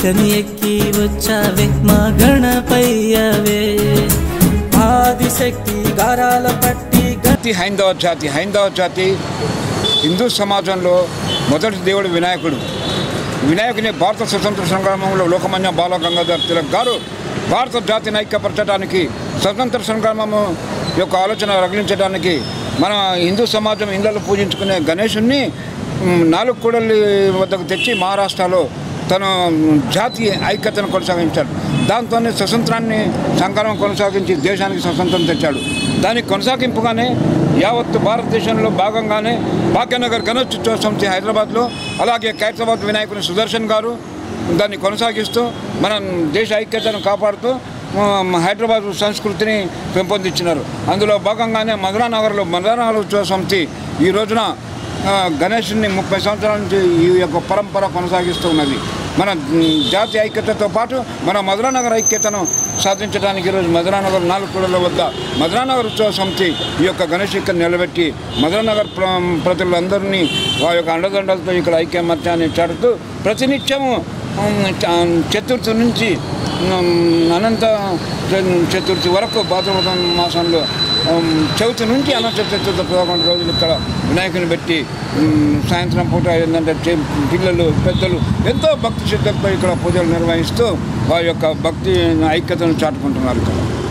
శని ఎక్కి వచ్చావే మా గణపయ్యవే ఆదిశక్తి గారాల పట్టి గ- జాతి హైందవ జాతి హైందవ జాతి హిందూ సమాజంలో మొదటి దేవుడు వినాయకుడు వినాయకుని భారత స్వతంత్ర సంగ్రామంలో లోకమాన్య బాల గంగాధర్ తిలక్ గారు భారత జాతిని ఐక్యపరచడానికి స్వతంత్ర సంగ్రామము యొక్క ఆలోచన రగిలించడానికి మన హిందూ సమాజం ఇళ్లలో పూజించుకునే గణేశుణ్ణి మ్, నాలుగు కూడలి వద్దకు తెచ్చి మహారాష్ట్రలో తను జాతి ఐక్యతను కొనసాగించాడు దాంతోనే స్వతంత్రాన్ని సంగ్రామం కొనసాగించి దేశానికి స్వతంత్రం తెచ్చాడు దానికి కొనసాగింపుగానే యావత్తు భారతదేశంలో భాగంగానే భాగ్యనగర్ గణోత్సవ సమితి హైదరాబాద్లో అలాగే ఖైరతాబాద్ వినాయకుని సుదర్శన్ గారు దాన్ని కొనసాగిస్తూ మన దేశ ఐక్యతను కాపాడుతూ ఉమ్, హైదరాబాద్ సంస్కృతిని పెంపొందించినారు అందులో భాగంగానే మధురానగర్లో మధురానగర్ ఉత్సవ సమితి ఈ రోజున ఆ, గణేషుని ముప్పై సంవత్సరాల నుంచి ఈ యొక్క పరంపర కొనసాగిస్తూ ఉన్నది మన మ్, జాతి ఐక్యతతో పాటు మన మధురానగర్ ఐక్యతను సాధించడానికి ఈరోజు మధురానగర్ నాలుగు కూడల వద్ద మధురానగర్ ఉత్సవ సమితి ఈ యొక్క గణేష్ ఇక్కడ నిలబెట్టి మధురానగర్ ప్ర ప్రజలందరినీ వారి యొక్క అండదండలతో ఇక్కడ ఐక్యమత్యాన్ని చాటుతూ ప్రతినిత్యము ఉమ్, చ- చతుర్థి నుంచి ఉమ్, అనంత చతుర్థి వరకు భాద్రపద మాసంలో ఉమ్, చవితి నుంచి అనంత చతుర్థి పదకొండు రోజులు ఇక్కడ వినాయకుని పెట్టి ఉమ్, సాయంత్రం పూట ఏంటంటే చి- పిల్లలు పెద్దలు ఎంతో భక్తి శ్రద్ధలతో ఇక్కడ పూజలు నిర్వహిస్తూ వారి యొక్క భక్తి ఐక్యతను చాటుకుంటున్నారు ఇక్కడ